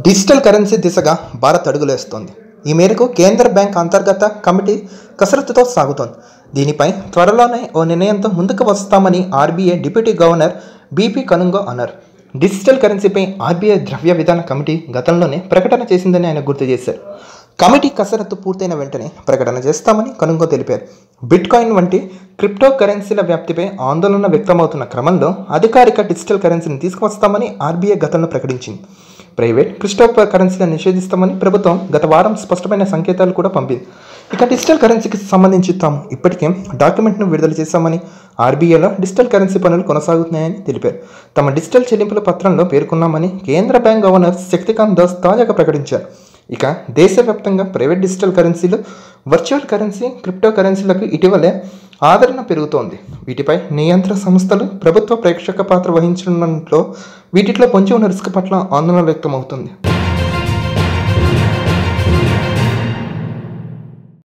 digital currency దిశగా భారత్ అడుగులేస్తోంది ఈ మేరకు కేంద్ర బ్యాంక్ అంతర్గత కమిటీ కసరత్తుతో సాగుతోంది దీనిపై త్వరలోనే ఓ నిర్ణయంతో ముందుకు వస్తామని RBI deputy governor BP Kanungo అన్నారు డిజిటల్ కరెన్సీపై ఆర్బీఐ ద్రవ్య విధాన కమిటీ గతంలోనే ప్రకటన చేసిందని ఆయన గుర్తు చేశారు కమిటీ కసరత్తు పూర్తయిన వెంటనే ప్రకటన చేస్తామని కనుంగో తెలిపారు బిట్ కాయిన్ వంటి క్రిప్టో కరెన్సీల వ్యాప్తిపై ఆందోళన వ్యక్తమవుతున్న క్రమంలో అధికారిక డిజిటల్ కరెన్సీని తీసుకువస్తామని ఆర్బీఐ గతంలో ప్రకటించింది ప్రైవేట్ క్రిప్టో కరెన్సీలను నిషేధిస్తామని ప్రభుత్వం గత వారం స్పష్టమైన సంకేతాలు కూడా పంపింది ఇక డిజిటల్ కరెన్సీకి సంబంధించి తాము ఇప్పటికే డాక్యుమెంట్ను విడుదల చేశామని ఆర్బీఐలో డిజిటల్ కరెన్సీ పనులు కొనసాగుతున్నాయని తెలిపారు తమ డిజిటల్ చెల్లింపుల పత్రంలో పేర్కొన్నామని కేంద్ర బ్యాంక్ గవర్నర్ శక్తికాంత్ దాస్ తాజాగా ప్రకటించారు ఇక దేశవ్యాప్తంగా ప్రైవేట్ డిజిటల్ కరెన్సీలు వర్చువల్ కరెన్సీ క్రిప్టో కరెన్సీలకు ఇటీవలే ఆదరణ పెరుగుతోంది వీటిపై నియంత్రణ సంస్థలు ప్రభుత్వ ప్రేక్షక పాత్ర వహించడంలో వీటిలో పొంచి ఉన్న రిస్క్ పట్ల ఆందోళన వ్యక్తమవుతుంది